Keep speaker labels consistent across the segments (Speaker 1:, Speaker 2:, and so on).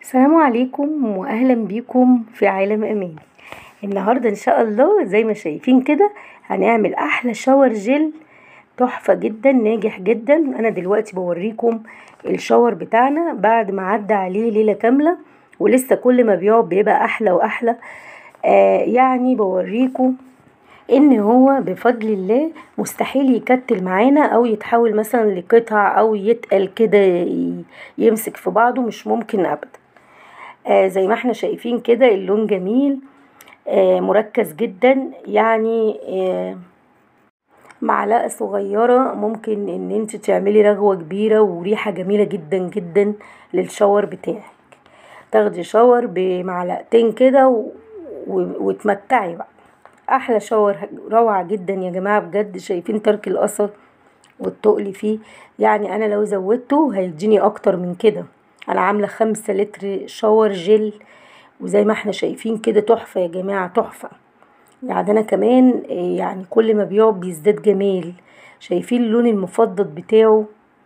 Speaker 1: السلام عليكم واهلا بيكم في عالم امان النهارده ان شاء الله زي ما شايفين كده هنعمل احلى شاور جل تحفه جدا ناجح جدا انا دلوقتي بوريكم الشاور بتاعنا بعد ما عدى عليه ليله كامله ولسه كل ما بيقعد بيبقى احلى واحلى آه يعني بوريكم ان هو بفضل الله مستحيل يكتل معانا او يتحول مثلا لقطع او يتقل كده يمسك في بعضه مش ممكن ابدا آه زي ما احنا شايفين كده اللون جميل آه مركز جدا يعني آه معلقة صغيرة ممكن ان انت تعملي رغوة كبيرة وريحة جميلة جدا جدا للشاور بتاعك تاخدي شاور بمعلقتين كده و... و... وتمتعي بقى احلى شاور روعة جدا يا جماعة بجد شايفين ترك الاثر والتقل فيه يعني انا لو زودته هيديني اكتر من كده انا عاملة خمسة لتر شاور جل وزي ما احنا شايفين كده تحفة يا جماعة تحفة يعني انا كمان يعني كل ما بيقعد بيزداد جمال شايفين اللون المفضل بتاعه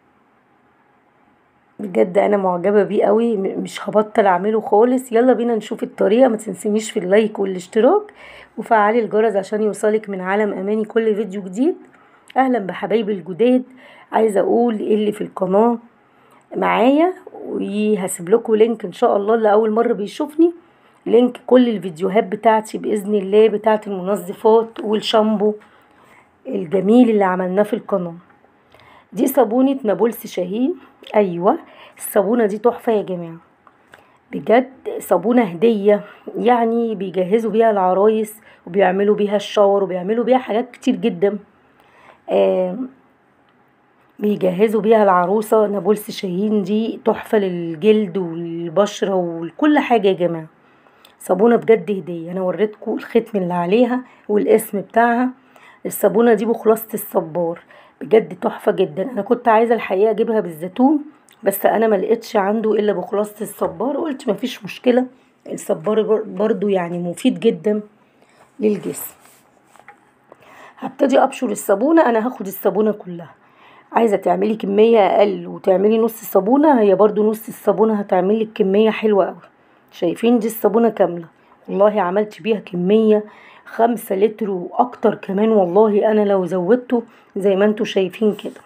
Speaker 1: بجد انا معجبة بيه قوي مش هبطل اعمله خالص يلا بينا نشوف الطريقة ما تنسينيش في اللايك والاشتراك وفعلي الجرس عشان يوصلك من عالم اماني كل فيديو جديد اهلا بحبايبي الجداد عايزة اقول اللي في القناة معايا وهسيب لكم لينك ان شاء الله اللي اول مرة بيشوفني لينك كل الفيديوهات بتاعتي باذن الله بتاعت المنظفات والشامبو الجميل اللي عملناه في القناه دي صابونه نابلس شاهين ايوه الصابونه دي تحفه يا جماعه بجد صابونه هديه يعني بيجهزوا بيها العرايس وبيعملوا بيها الشاور وبيعملوا بيها حاجات كتير جدا آه بيجهزوا بيها العروسه نابلس شاهين دي تحفه للجلد والبشره وكل حاجه يا جماعه صابونه بجد هديه انا وريتكم الختم اللي عليها والاسم بتاعها الصابونه دي بخلاصه الصبار بجد تحفه جدا انا كنت عايزه الحقيقه اجيبها بالزيتون بس انا ما لقيتش عنده الا بخلاصه الصبار قلت مفيش مشكله الصبار برضو يعني مفيد جدا للجسم هبتدي ابشر الصابونه انا هاخد الصابونه كلها عايزه تعملي كميه اقل وتعملي نص صابونه هي برضو نص الصابونه هتعملك كميه حلوه قوي شايفين دي الصابونة كاملة والله عملت بيها كمية خمسة لتر واكتر كمان والله انا لو زودته زي ما انتوا شايفين كده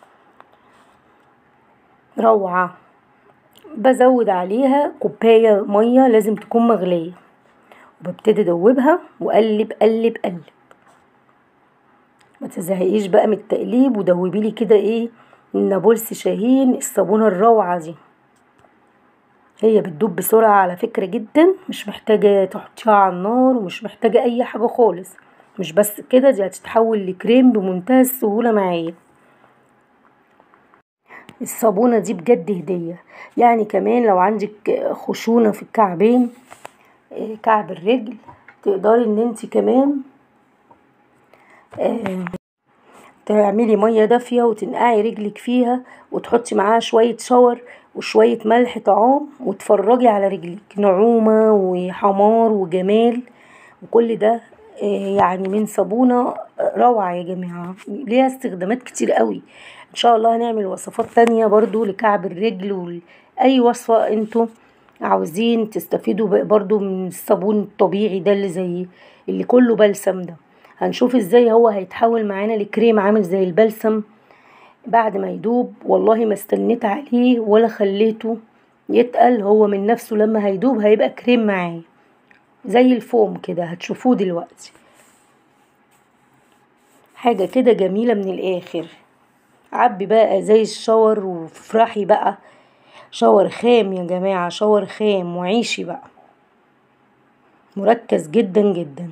Speaker 1: روعة بزود عليها كوباية مية لازم تكون مغلية وببتدي ادوبها واقلب قلب قلب ما تزهقيش بقى من التقليب ودوبيلي كده ايه النابلس شاهين الصابونة الروعة دي هي بتدوب بسرعة على فكرة جدا مش محتاجة تحطيها على النار ومش محتاجة اي حاجة خالص مش بس كده دي هتتحول لكريم بمنتهى السهولة معايا الصابونة دي بجد هدية يعني كمان لو عندك خشونة في الكعبين كعب الرجل تقدري ان انت كمان تعملي مية دافية وتنقعي رجلك فيها وتحطي معاها شوية شاور وشوية ملح طعام وتفرجي على رجلك نعومة وحمار وجمال وكل ده يعني من صابونة روعة يا جماعة ليها استخدامات كتير قوي ان شاء الله هنعمل وصفات تانية برضو لكعب الرجل واي وصفة انتوا عاوزين تستفيدوا برضو من الصابون الطبيعي ده اللي زي اللي كله بلسم ده هنشوف ازاي هو هيتحول معانا لكريم عامل زي البلسم بعد ما يدوب والله ما استنيت عليه ولا خليته يتقل هو من نفسه لما هيدوب هيبقى كريم معايا زي الفوم كده هتشوفوه دلوقتي حاجة كده جميلة من الآخر عبي بقى زي الشاور وافرحي بقى شاور خام يا جماعة شاور خام وعيشي بقى مركز جدا جدا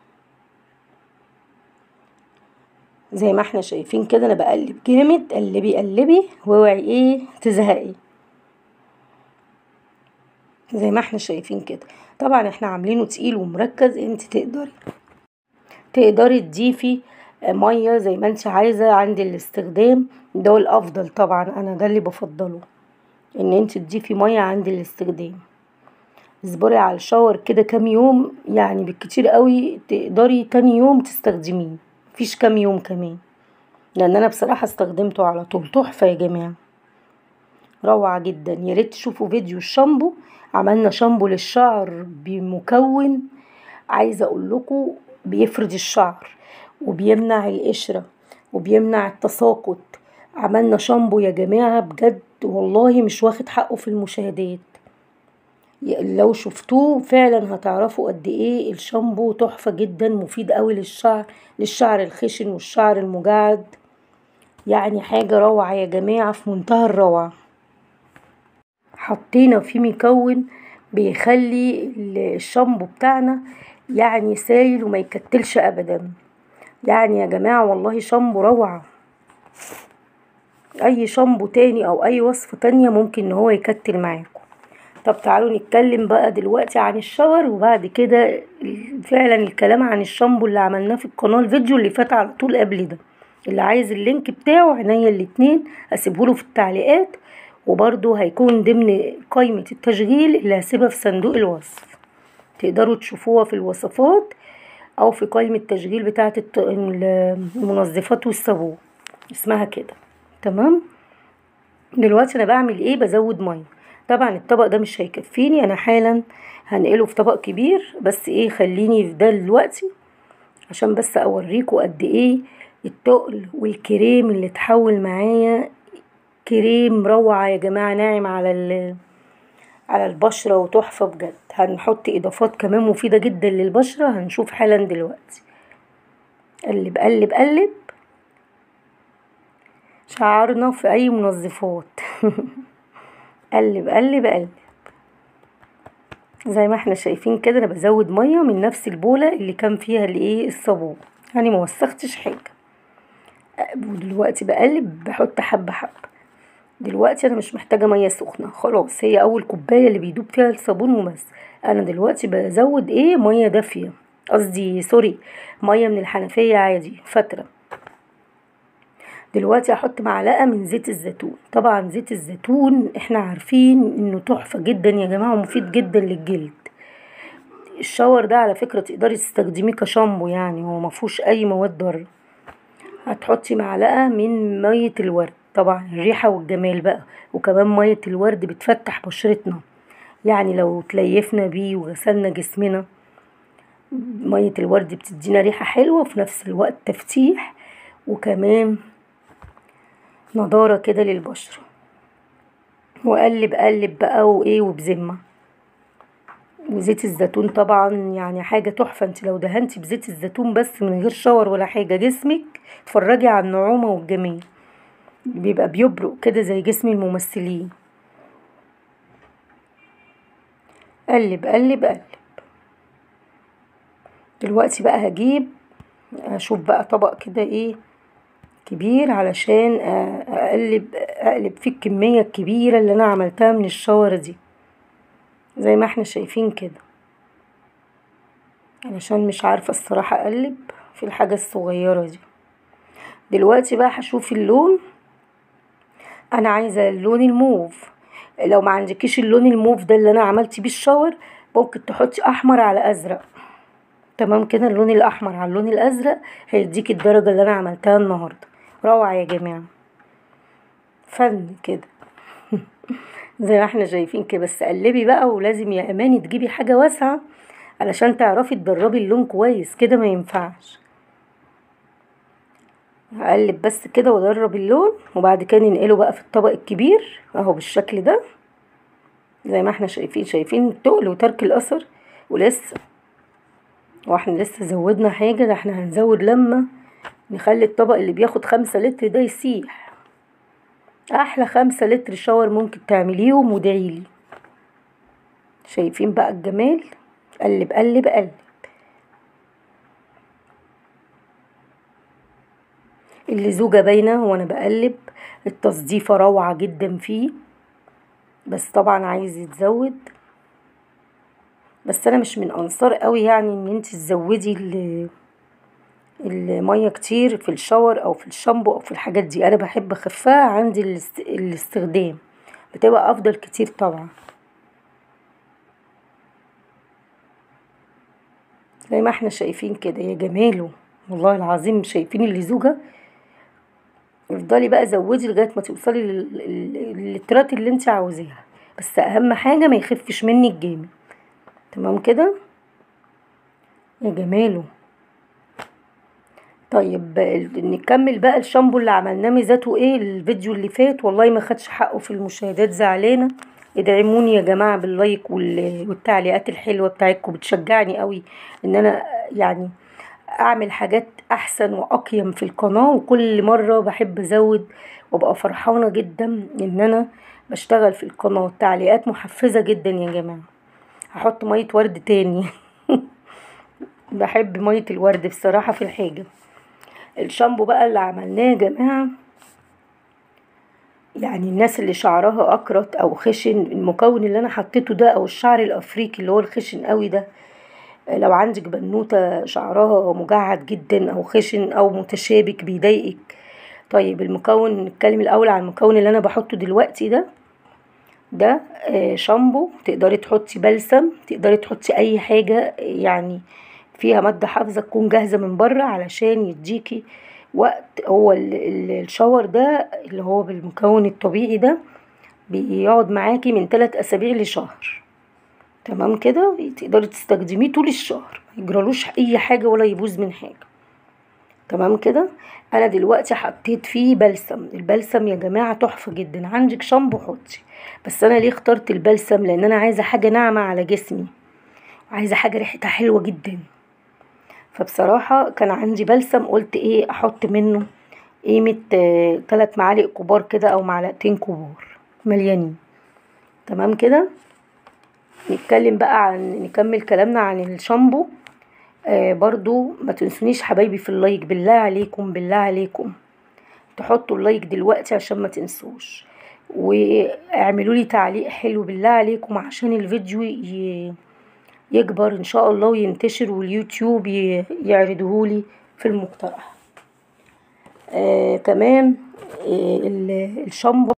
Speaker 1: زي ما احنا شايفين كده انا بقلب جامد قلبي قلبي واوعي ايه تزهقي زي ما احنا شايفين كده طبعا احنا عاملينه تقيل ومركز انت تقدري تقدري تضيفي ميه زي ما انت عايزه عند الاستخدام ده الافضل طبعا انا ده اللي بفضله ان انت تضيفي ميه عند الاستخدام اصبري على الشاور كده كام يوم يعني بالكتير قوي تقدري تاني يوم تستخدميه مفيش كام يوم كمان لان انا بصراحه استخدمته على طول تحفه يا جماعه روعة جدا ياريت تشوفوا فيديو الشامبو عملنا شامبو للشعر بمكون عايزة اقولكوا بيفرد الشعر وبيمنع القشرة وبيمنع التساقط عملنا شامبو يا جماعة بجد والله مش واخد حقه في المشاهدات لو شفتوه فعلا هتعرفوا قد ايه الشامبو تحفة جدا مفيد قوي للشعر للشعر الخشن والشعر المجعد يعني حاجة روعة يا جماعة في منتهى الروعة حطينا فيه مكون بيخلي الشامبو بتاعنا يعني سايل وما يكتلش ابدا يعني يا جماعة والله شامبو روعة اي شامبو تاني او اي وصفة تانية ممكن ان هو يكتل معاكم طب تعالوا نتكلم بقى دلوقتي عن الشاور وبعد كده فعلا الكلام عن الشامبو اللي عملناه في القناة الفيديو اللي فات على طول قبل ده اللي عايز اللينك بتاعه عينيا الاتنين هسيبهوله في التعليقات وبرده هيكون ضمن قائمة التشغيل اللي هسيبها في صندوق الوصف تقدروا تشوفوها في الوصفات او في قائمة التشغيل بتاعة المنظفات والصابون اسمها كده تمام دلوقتي انا بعمل ايه بزود ميه طبعا الطبق ده مش هيكفيني انا حالا هنقله في طبق كبير بس ايه خليني في ده دلوقتي عشان بس اوريكم قد ايه التقل والكريم اللي اتحول معايا كريم روعة يا جماعة ناعم على على البشرة وتحفة بجد هنحط اضافات كمان مفيدة جدا للبشرة هنشوف حالا دلوقتي قلب قلب قلب شعرنا في اي منظفات قلب قلب قلب زي ما احنا شايفين كده انا بزود ميه من نفس البوله اللي كان فيها الايه الصابون يعني ما وسختش حاجه ودلوقتي بقلب بحط حبه حبه دلوقتي انا مش محتاجه ميه سخنه خلاص هي اول كوبايه اللي بيدوب فيها الصابون وبس انا دلوقتي بزود ايه ميه دافيه قصدي سوري ميه من الحنفيه عادي فتره دلوقتي هحط معلقه من زيت الزيتون طبعا زيت الزيتون احنا عارفين انه تحفه جدا يا جماعه ومفيد جدا للجلد الشاور ده على فكره تقدري تستخدميه كشامبو يعني هو مفهوش اي مواد ضاره هتحطي معلقه من ميه الورد طبعا الريحه والجمال بقى وكمان ميه الورد بتفتح بشرتنا يعني لو تليفنا بيه وغسلنا جسمنا ميه الورد بتدينا ريحه حلوه وفي نفس الوقت تفتيح وكمان نضارة كده للبشرة وقلب قلب بقى وايه وبذمة وزيت الزيتون طبعا يعني حاجة تحفة انت لو دهنتي بزيت الزيتون بس من غير شاور ولا حاجة جسمك اتفرجي على النعومة والجمال بيبقى بيبرق كده زي جسم الممثلين قلب قلب قلب دلوقتي بقى هجيب اشوف بقى طبق كده ايه كبير علشان اقلب اقلب فيه الكمية الكبيرة اللي انا عملتها من الشاور دي زي ما احنا شايفين كده علشان مش عارفة الصراحة اقلب في الحاجة الصغيرة دي دلوقتي بقى هشوف اللون انا عايزة اللون الموف لو ما عندكيش اللون الموف ده اللي انا عملت بيه الشاور ممكن تحطي احمر على ازرق تمام كده اللون الاحمر على اللون الازرق هيديكي الدرجة اللي انا عملتها النهاردة روعة يا جماعة فن كده زي ما احنا شايفين كده بس قلبي بقى ولازم يا اماني تجيبي حاجة واسعة علشان تعرفي تدربي اللون كويس كده ما ينفعش هقلب بس كده وادرب اللون وبعد كده ننقله بقى في الطبق الكبير اهو بالشكل ده زي ما احنا شايفين شايفين التقل وترك الاثر ولسه واحنا لسه زودنا حاجة ده احنا هنزود لما نخلي الطبق اللي بياخد خمسة لتر ده يسيح احلى خمسة لتر شاور ممكن تعمليهم وادعيلي شايفين بقى الجمال قلب قلب قلب اللزوجة باينة وانا بقلب التصديفة روعة جدا فيه بس طبعا عايز يتزود بس انا مش من انصار قوي يعني ان انت تزودي الميه كتير في الشاور او في الشامبو او في الحاجات دي انا بحب اخفها عند الاستخدام بتبقى افضل كتير طبعا زي ما احنا شايفين كده يا جماله والله العظيم شايفين اللزوجة افضلي بقى زودي لغايه ما توصلي لللترات اللي انت عاوزاها بس اهم حاجه ما يخفش منك جامد تمام كده يا جماله طيب نكمل بقى الشامبو اللي عملناه ميزاته ايه الفيديو اللي فات والله ما خدش حقه في المشاهدات زعلانه ادعموني يا جماعه باللايك والتعليقات الحلوه بتاعتكم بتشجعني قوي ان انا يعني اعمل حاجات احسن واقيم في القناه وكل مره بحب ازود وابقى فرحانه جدا ان انا بشتغل في القناه تعليقات محفزه جدا يا جماعه هحط ميه ورد تاني بحب ميه الورد بصراحه في الحاجه الشامبو بقى اللي عملناه يا جماعه يعني الناس اللي شعرها اكرت او خشن المكون اللي انا حطيته ده او الشعر الافريقي اللي هو الخشن قوي ده لو عندك بنوته شعرها مجعد جدا او خشن او متشابك بيضايقك طيب المكون نتكلم الاول عن المكون اللي انا بحطه دلوقتي ده ده شامبو تقدري تحطي بلسم تقدري تحطي اي حاجه يعني فيها ماده حافظه تكون جاهزه من بره علشان يديكي وقت هو الشاور ده اللي هو بالمكون الطبيعي ده بيقعد معاكي من تلات اسابيع لشهر تمام كده تقدري تستخدميه طول الشهر ما يجرالوش اي حاجه ولا يبوظ من حاجه تمام كده انا دلوقتي حطيت فيه بلسم البلسم يا جماعه تحفه جدا عندك شامبو حطي بس انا ليه اخترت البلسم لان انا عايزه حاجه ناعمه على جسمي عايزه حاجه ريحتها حلوه جدا فبصراحه كان عندي بلسم قلت ايه احط منه قيمه تلات معالق كبار كده او معلقتين كبار مليانين تمام كده نتكلم بقى عن نكمل كلامنا عن الشامبو آه برضو ما تنسونيش حبايبي في اللايك بالله عليكم بالله عليكم تحطوا اللايك دلوقتي عشان ما تنسوش واعملوا لي تعليق حلو بالله عليكم عشان الفيديو يكبر ان شاء الله وينتشر واليوتيوب يعرضهولي في المقترح آه كمان آه الشامبو